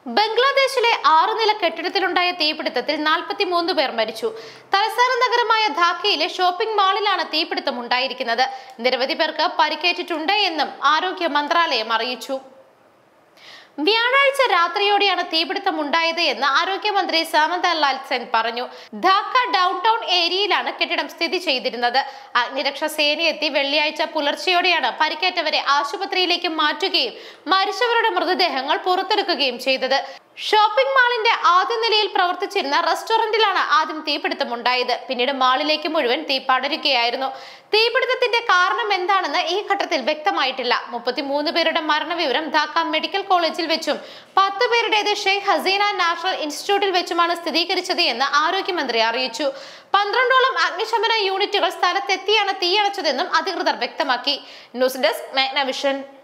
ബംഗ്ലാദേശിലെ ആറ് നില കെട്ടിടത്തിലുണ്ടായ തീപിടുത്തത്തിൽ നാൽപ്പത്തിമൂന്ന് പേർ മരിച്ചു തലസ്ഥാന നഗരമായ ധാക്കയിലെ ഷോപ്പിംഗ് മാളിലാണ് തീപിടുത്തം ഉണ്ടായിരിക്കുന്നത് നിരവധി പേർക്ക് പരിക്കേറ്റിട്ടുണ്ട് എന്നും ആരോഗ്യ മന്ത്രാലയം അറിയിച്ചു വ്യാഴാഴ്ച രാത്രിയോടെയാണ് തീപിടുത്തം ഉണ്ടായത് എന്ന് ആരോഗ്യമന്ത്രി സാമന്ത ലാൽ സെൻ പറഞ്ഞു ധാക്ക ഡൗൺ ടൗൺ ഏരിയയിലാണ് കെട്ടിടം സ്ഥിതി ചെയ്തിരുന്നത് അഗ്നിരക്ഷാ സേനയെത്തി വെള്ളിയാഴ്ച പുലർച്ചെയോടെയാണ് പരിക്കേറ്റവരെ ആശുപത്രിയിലേക്ക് മാറ്റുകയും മരിച്ചവരുടെ മൃതദേഹങ്ങൾ പുറത്തെടുക്കുകയും ചെയ്തത് ഷോപ്പിംഗ് മാളിന്റെ ആദ്യ നിലയിൽ പ്രവർത്തിച്ചിരുന്ന റെസ്റ്റോറന്റിലാണ് ആദ്യം തീപിടുത്തം ഉണ്ടായത് പിന്നീട് മാളിലേക്ക് മുഴുവൻ തീ പടരുകയായിരുന്നു തീപിടുത്തത്തിന്റെ കാരണം എന്താണെന്ന് ഈ ഘട്ടത്തിൽ വ്യക്തമായിട്ടില്ല മുപ്പത്തിമൂന്ന് പേരുടെ മരണവിവരം ധാക്ക മെഡിക്കൽ കോളേജിൽ വെച്ചും പത്ത് പേരുടേത് ഷെയ്ഖ് ഹസീന നാഷണൽ ഇൻസ്റ്റിറ്റ്യൂട്ടിൽ വെച്ചുമാണ് സ്ഥിരീകരിച്ചത് എന്ന് ആരോഗ്യമന്ത്രി അറിയിച്ചു പന്ത്രണ്ടോളം അഗ്നിശമന യൂണിറ്റുകൾ സ്ഥലത്തെത്തിയാണ് തീയണച്ചതെന്നും അധികൃതർ വ്യക്തമാക്കി ന്യൂസ് ഡെസ്ക് മാഗ്നവിഷൻ